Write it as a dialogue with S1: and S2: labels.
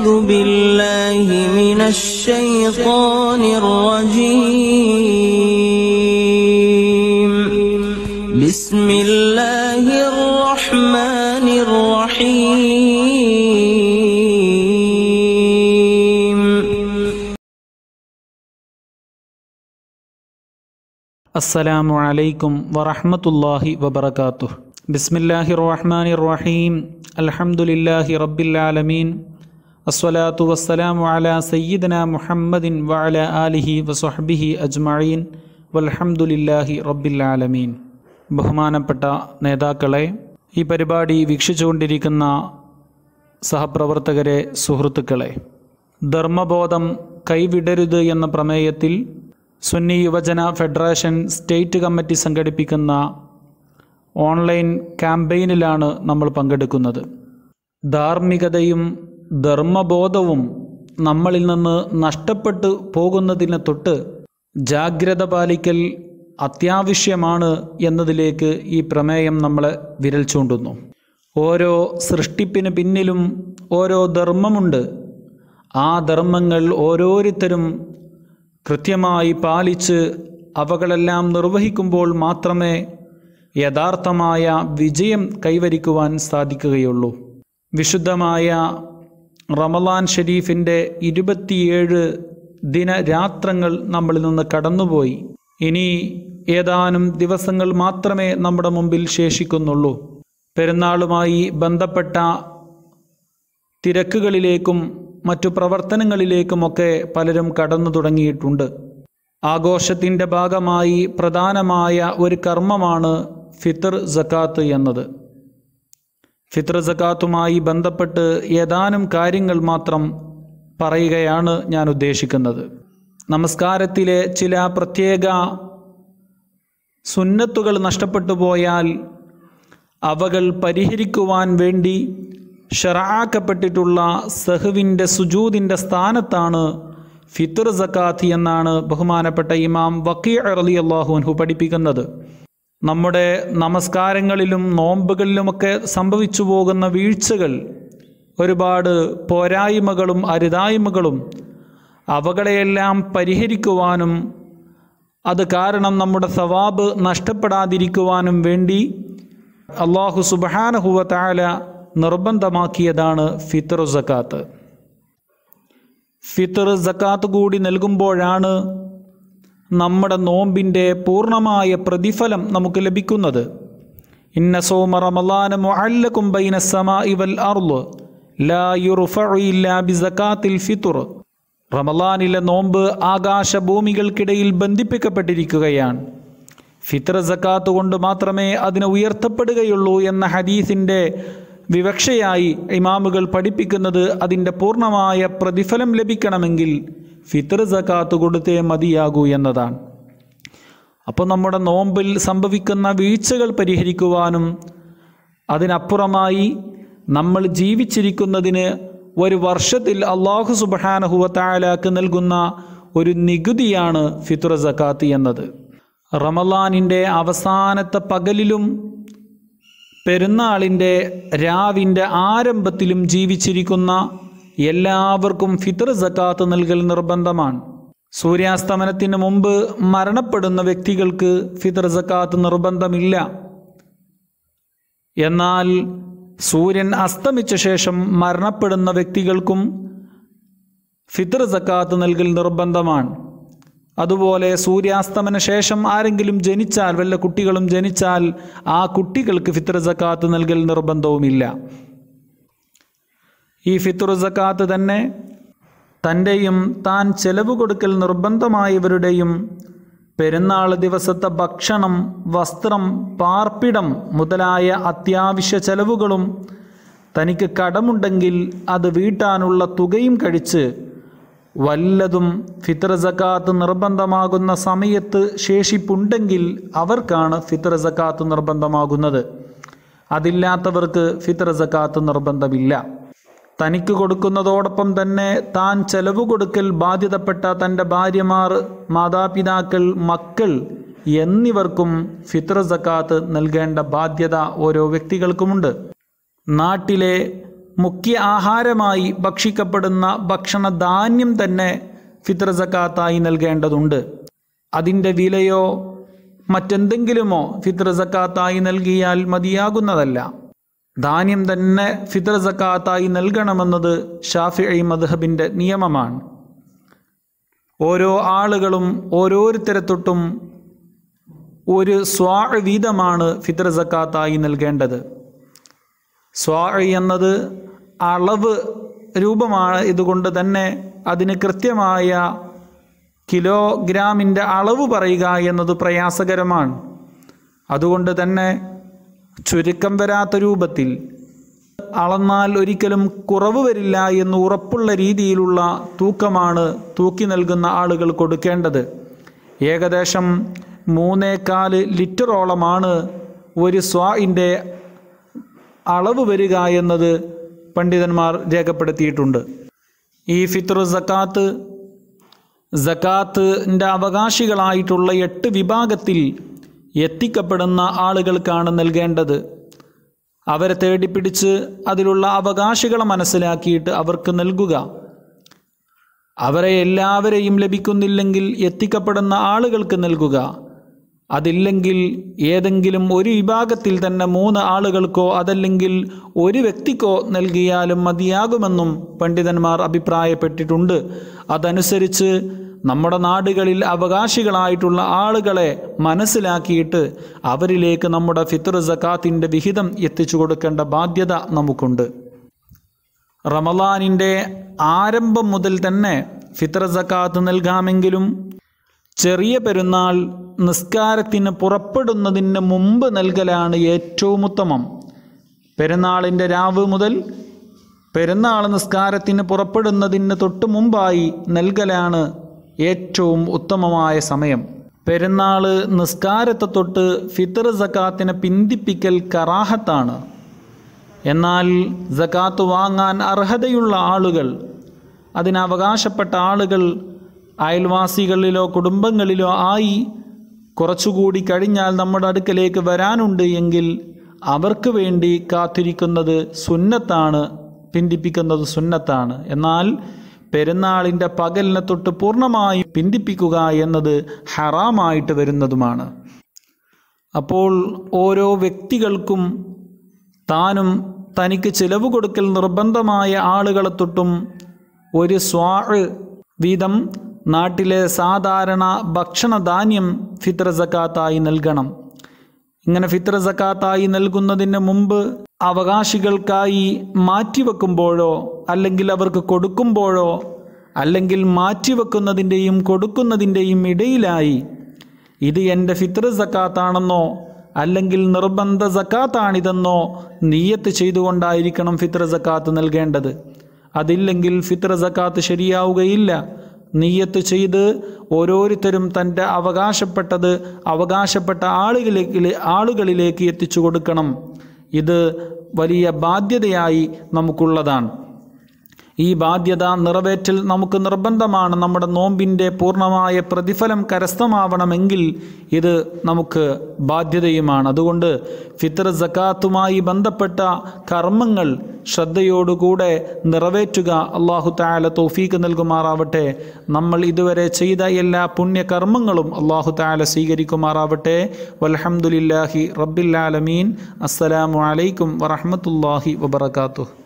S1: أعوذ بالله من الشيطان الرجيم بسم الله الرحمن الرحيم
S2: അസ്സലാമു അലൈക്കും വറഹ്മത്തുള്ളാഹി വബറകാതുഹ് ബിസ്മില്ലാഹിർ റഹ്മാനിർ റഹീം അൽഹംദുലില്ലാഹി റബ്ബിൽ ആലമീൻ അസ്സലാത്തു വസ്സലാമു അലാ സയ്യിദന മുഹമ്മദിൻ വഅല ആലിഹി വസ്വഹ്ബിഹി അജ്മഈൻ വൽഹംദുലില്ലാഹി റബ്ബിൽ ആലമീൻ ബഹുമാനപ്പെട്ട നേതാക്കളെ ഈ പരിപാടി വീക്ഷിച്ചുകൊണ്ടിരിക്കുന്ന സഹപ്രവർത്തകരെ സുഹൃത്തുക്കളെ ധർമ്മബോധം കൈവിടരുത് എന്ന പ്രമേയത്തിൽ Sunni Yuvajana federation state committee സംഘടിപ്പിക്കുന്ന ഓൺലൈൻ ക്യാമ്പയിനിലാണ് നമ്മൾ പങ്കെടുക്കുന്നത് ധാർമ്മികതയും ധർമ്മബോധവും നമ്മളിൽ നിന്ന് നഷ്ടപ്പെട്ടു പോകുന്നതിനെ തൊട്ട് ജാഗ്രത പാലിക്കൽ അത്യാവശ്യമാണ് എന്നതിലേക്ക് ഈ പ്രമേയം നമ്മളെ വിരൽ ചൂണ്ടുന്നു ഓരോ സൃഷ്ടിപ്പിന് പിന്നിലും ഓരോ ധർമ്മമുണ്ട് ആ ധർമ്മങ്ങൾ ഓരോരുത്തരും കൃത്യമായി പാലിച്ച് അവകളെല്ലാം നിർവഹിക്കുമ്പോൾ മാത്രമേ യഥാർത്ഥമായ വിജയം കൈവരിക്കുവാൻ സാധിക്കുകയുള്ളൂ വിശുദ്ധമായ റമലാൻ ഷരീഫിൻ്റെ ഇരുപത്തിയേഴ് ദിനരാത്രങ്ങൾ നമ്മളിൽ നിന്ന് കടന്നുപോയി ഇനി ഏതാനും ദിവസങ്ങൾ മാത്രമേ നമ്മുടെ മുമ്പിൽ ശേഷിക്കുന്നുള്ളൂ പെരുന്നാളുമായി ബന്ധപ്പെട്ട തിരക്കുകളിലേക്കും മറ്റു പ്രവർത്തനങ്ങളിലേക്കുമൊക്കെ പലരും കടന്നു തുടങ്ങിയിട്ടുണ്ട് ആഘോഷത്തിൻ്റെ ഭാഗമായി പ്രധാനമായ ഒരു കർമ്മമാണ് ഫിത്തർ സക്കാത്ത് എന്നത് ഫിത്തർ സക്കാത്തുമായി ബന്ധപ്പെട്ട് ഏതാനും കാര്യങ്ങൾ മാത്രം പറയുകയാണ് ഞാൻ ഉദ്ദേശിക്കുന്നത് നമസ്കാരത്തിലെ ചില പ്രത്യേക സുന്നത്തുകൾ നഷ്ടപ്പെട്ടു പോയാൽ അവകൾ പരിഹരിക്കുവാൻ വേണ്ടി ഷറാക്കപ്പെട്ടിട്ടുള്ള സഹുവിൻ്റെ സുജൂദിൻ്റെ സ്ഥാനത്താണ് ഫിത്തർ സക്കാത്ത് എന്നാണ് ബഹുമാനപ്പെട്ട ഇമാം വക്കീ അറലി അള്ളാഹുൻഹു പഠിപ്പിക്കുന്നത് നമ്മുടെ നമസ്കാരങ്ങളിലും നോമ്പുകളിലുമൊക്കെ സംഭവിച്ചു പോകുന്ന വീഴ്ചകൾ ഒരുപാട് പോരായ്മകളും അരുതായ്മകളും അവകളെയെല്ലാം പരിഹരിക്കുവാനും അത് കാരണം നമ്മുടെ സവാബ് നഷ്ടപ്പെടാതിരിക്കുവാനും വേണ്ടി അള്ളാഹു സുബാനഹുവ താല നിർബന്ധമാക്കിയതാണ് ഫിത്തർ സക്കാത്ത് ഫിത്തർ സക്കാത്ത് കൂടി നൽകുമ്പോഴാണ് നമ്മുടെ നോമ്പിൻ്റെ പൂർണ്ണമായ പ്രതിഫലം നമുക്ക് ലഭിക്കുന്നത് ഇന്ന സോമ റമലാന മുഅല്ലകും ബൈന സമാഇ വൽ അർള് ലാ യുർഫഉ ഇല്ലാ ബിസകാത്തിൽ ഫിത്ർ റമലാനിലെ നോമ്പ് ആകാശഭൂമികൾക്കിടയിൽ ബന്ധിപ്പിക്കപ്പെട്ടിരിക്കുകയാണ് ഫിത്ര സക്കാത്ത് കൊണ്ട് മാത്രമേ അതിനെ ഉയർത്തപ്പെടുകയുള്ളൂ എന്ന ഹദീസിൻ്റെ വിവക്ഷയായി ഇമാമുകൾ പഠിപ്പിക്കുന്നത് അതിൻ്റെ പൂർണ്ണമായ പ്രതിഫലം ലഭിക്കണമെങ്കിൽ ഫിത്തർ സക്കാത്ത് കൊടുത്തേ മതിയാകൂ എന്നതാണ് അപ്പോൾ നമ്മുടെ നോമ്പിൽ സംഭവിക്കുന്ന വീഴ്ചകൾ പരിഹരിക്കുവാനും അതിനപ്പുറമായി നമ്മൾ ജീവിച്ചിരിക്കുന്നതിന് ഒരു വർഷത്തിൽ അള്ളാഹു സുബഹാനഹുവത്തായാലാക്ക് നൽകുന്ന ഒരു നികുതിയാണ് ഫിത്തുർ സക്കാത്ത് എന്നത് റമലാനിൻ്റെ അവസാനത്തെ പകലിലും പെരുന്നാളിൻ്റെ രാവിൻ്റെ ആരംഭത്തിലും ജീവിച്ചിരിക്കുന്ന എല്ലാവർക്കും ഫിത്തർ സക്കാത്ത് നൽകൽ നിർബന്ധമാണ് സൂര്യാസ്തമനത്തിന് മുമ്പ് മരണപ്പെടുന്ന വ്യക്തികൾക്ക് ഫിത്തർ സക്കാത്ത് നിർബന്ധമില്ല എന്നാൽ സൂര്യൻ അസ്തമിച്ച ശേഷം മരണപ്പെടുന്ന വ്യക്തികൾക്കും ഫിത്തർ സക്കാത്ത് നൽകൽ നിർബന്ധമാണ് അതുപോലെ സൂര്യാസ്തമന ശേഷം ആരെങ്കിലും ജനിച്ചാൽ വല്ല കുട്ടികളും ജനിച്ചാൽ ആ കുട്ടികൾക്ക് ഫിത്തർ സക്കാത്ത് നൽകൽ നിർബന്ധവുമില്ല ഈ ഫിത്തർ സക്കാത്ത് തന്നെ തൻ്റെയും താൻ ചെലവ് കൊടുക്കൽ നിർബന്ധമായവരുടെയും പെരുന്നാൾ ദിവസത്തെ ഭക്ഷണം വസ്ത്രം പാർപ്പിടം മുതലായ അത്യാവശ്യ ചെലവുകളും തനിക്ക് കടമുണ്ടെങ്കിൽ അത് വീട്ടാനുള്ള തുകയും കഴിച്ച് വല്ലതും ഫിത്ര സക്കാത്ത് നിർബന്ധമാകുന്ന സമയത്ത് ശേഷിപ്പുണ്ടെങ്കിൽ അവർക്കാണ് ഫിത്ര സക്കാത്ത് നിർബന്ധമാകുന്നത് അതില്ലാത്തവർക്ക് ഫിത്ര സക്കാത്ത് നിർബന്ധമില്ല തനിക്ക് കൊടുക്കുന്നതോടൊപ്പം തന്നെ താൻ ചെലവ് കൊടുക്കൽ ബാധ്യതപ്പെട്ട തൻ്റെ ഭാര്യമാർ മാതാപിതാക്കൾ മക്കൾ എന്നിവർക്കും ഫിത്ര സക്കാത്ത് നൽകേണ്ട ബാധ്യത ഓരോ വ്യക്തികൾക്കുമുണ്ട് നാട്ടിലെ മുഖ്യ ആഹാരമായി ഭക്ഷിക്കപ്പെടുന്ന ഭക്ഷണധാന്യം തന്നെ ഫിത്ര സക്കാത്തായി നൽകേണ്ടതുണ്ട് അതിൻ്റെ വിലയോ മറ്റെന്തെങ്കിലുമോ ഫിത്ര സക്കാത്തായി നൽകിയാൽ മതിയാകുന്നതല്ല ധാന്യം തന്നെ ഫിത്ര സക്കാത്തായി നൽകണമെന്നത് ഷാഫിഇ മദ്ഹബിൻ്റെ നിയമമാണ് ഓരോ ആളുകളും ഓരോരുത്തരെ തൊട്ടും ഒരു സ്വാ വീതമാണ് ഫിത്ര സക്കാത്തായി നൽകേണ്ടത് സ്വാ എന്നത് അളവ് രൂപമാണ് ഇതുകൊണ്ട് തന്നെ അതിന് കൃത്യമായ കിലോഗ്രാമിൻ്റെ അളവ് പറയുക എന്നത് പ്രയാസകരമാണ് അതുകൊണ്ട് തന്നെ ചുരുക്കം വരാത്ത രൂപത്തിൽ അളന്നാൽ ഒരിക്കലും കുറവ് വരില്ല എന്ന് ഉറപ്പുള്ള രീതിയിലുള്ള തൂക്കമാണ് തൂക്കി നൽകുന്ന ആളുകൾ കൊടുക്കേണ്ടത് ഏകദേശം മൂന്നേകാല് ലിറ്ററോളമാണ് ഒരു സ്വാഇൻ്റെ അളവ് വരിക എന്നത് പണ്ഡിതന്മാർ രേഖപ്പെടുത്തിയിട്ടുണ്ട് ഈ ഫിത്ർ സക്കാത്ത് സക്കാത്തിൻ്റെ അവകാശികളായിട്ടുള്ള എട്ട് വിഭാഗത്തിൽ എത്തിക്കപ്പെടുന്ന ആളുകൾക്കാണ് നൽകേണ്ടത് അവരെ തേടിപ്പിടിച്ച് അതിലുള്ള അവകാശികളെ മനസ്സിലാക്കിയിട്ട് അവർക്ക് നൽകുക അവരെ എല്ലാവരെയും ലഭിക്കുന്നില്ലെങ്കിൽ എത്തിക്കപ്പെടുന്ന ആളുകൾക്ക് നൽകുക അതില്ലെങ്കിൽ ഏതെങ്കിലും ഒരു വിഭാഗത്തിൽ തന്നെ മൂന്ന് ആളുകൾക്കോ അതല്ലെങ്കിൽ ഒരു വ്യക്തിക്കോ നൽകിയാലും മതിയാകുമെന്നും പണ്ഡിതന്മാർ അഭിപ്രായപ്പെട്ടിട്ടുണ്ട് അതനുസരിച്ച് നമ്മുടെ നാടുകളിൽ അവകാശികളായിട്ടുള്ള ആളുകളെ മനസ്സിലാക്കിയിട്ട് അവരിലേക്ക് നമ്മുടെ ഫിത്ർ സക്കാത്തിൻ്റെ വിഹിതം എത്തിച്ചു കൊടുക്കേണ്ട ബാധ്യത നമുക്കുണ്ട് റമലാനിൻ്റെ ആരംഭം മുതൽ തന്നെ ഫിത്ർ സക്കാത്ത് നൽകാമെങ്കിലും ചെറിയ പെരുന്നാൾ നിസ്കാരത്തിന് പുറപ്പെടുന്നതിന് മുമ്പ് നൽകലാണ് ഏറ്റവും ഉത്തമം പെരുന്നാളിൻ്റെ രാവ് മുതൽ പെരുന്നാൾ നിസ്കാരത്തിന് പുറപ്പെടുന്നതിന് തൊട്ട് മുമ്പായി നൽകലാണ് ഏറ്റവും ഉത്തമമായ സമയം പെരുന്നാൾ നിസ്കാരത്തെ തൊട്ട് ഫിത്തർ സക്കാത്തിനെ പിന്തിപ്പിക്കൽ കറാഹത്താണ് എന്നാൽ സക്കാത്ത് വാങ്ങാൻ അർഹതയുള്ള ആളുകൾ അതിനവകാശപ്പെട്ട ആളുകൾ അയൽവാസികളിലോ കുടുംബങ്ങളിലോ ആയി കുറച്ചുകൂടി കഴിഞ്ഞാൽ നമ്മുടെ അടുക്കലേക്ക് വരാനുണ്ട് എങ്കിൽ അവർക്ക് വേണ്ടി കാത്തിരിക്കുന്നത് സുന്നത്താണ് പിന്തിപ്പിക്കുന്നത് സുന്നത്താണ് എന്നാൽ പെരുന്നാളിൻ്റെ പകലിനെ തൊട്ട് പൂർണ്ണമായി പിന്തിപ്പിക്കുക എന്നത് ഹറാമായിട്ട് വരുന്നതുമാണ് അപ്പോൾ ഓരോ വ്യക്തികൾക്കും താനും തനിക്ക് ചിലവ് കൊടുക്കൽ നിർബന്ധമായ ആളുകളെ തൊട്ടും ഒരു സ്വാ വീതം നാട്ടിലെ സാധാരണ ഭക്ഷണധാന്യം ഫിത്ര സക്കാത്തായി നൽകണം ഇങ്ങനെ ഫിത്ര സക്കാത്തായി നൽകുന്നതിന് മുമ്പ് അവകാശികൾക്കായി മാറ്റിവെക്കുമ്പോഴോ അല്ലെങ്കിൽ അവർക്ക് കൊടുക്കുമ്പോഴോ അല്ലെങ്കിൽ മാറ്റിവെക്കുന്നതിൻ്റെയും കൊടുക്കുന്നതിൻ്റെയും ഇടയിലായി ഇത് എൻ്റെ ഫിത്ര സക്കാത്താണെന്നോ അല്ലെങ്കിൽ നിർബന്ധ സക്കാത്താണിതെന്നോ നീയത്ത് ചെയ്തുകൊണ്ടായിരിക്കണം ഫിത്ര സക്കാത്ത് നൽകേണ്ടത് അതില്ലെങ്കിൽ ഫിത്ര സക്കാത്ത് ശരിയാവുകയില്ല നീയത്ത് ചെയ്ത് ഓരോരുത്തരും തൻ്റെ അവകാശപ്പെട്ടത് അവകാശപ്പെട്ട ആളുകളിലേക്ക് ആളുകളിലേക്ക് എത്തിച്ചു കൊടുക്കണം ഇത് വലിയ ബാധ്യതയായി നമുക്കുള്ളതാണ് ഈ ബാധ്യത നിറവേറ്റൽ നമുക്ക് നിർബന്ധമാണ് നമ്മുടെ നോമ്പിൻ്റെ പൂർണ്ണമായ പ്രതിഫലം കരസ്ഥമാവണമെങ്കിൽ ഇത് നമുക്ക് ബാധ്യതയുമാണ് അതുകൊണ്ട് ഫിത്തർ സക്കാത്തുമായി ബന്ധപ്പെട്ട കർമ്മങ്ങൾ ശ്രദ്ധയോടുകൂടെ നിറവേറ്റുക അള്ളാഹു താല തൗഫീക്ക് നൽകുമാറാവട്ടെ നമ്മൾ ഇതുവരെ ചെയ്ത എല്ലാ പുണ്യകർമ്മങ്ങളും അള്ളാഹു താല സ്വീകരിക്കുമാറാവട്ടെ വലഹമുല്ലാഹി റബ്ബില്ലാലമീൻ അസ്സലാമു അലൈക്കും വറഹമത്തല്ലാഹി വബർക്കാത്തു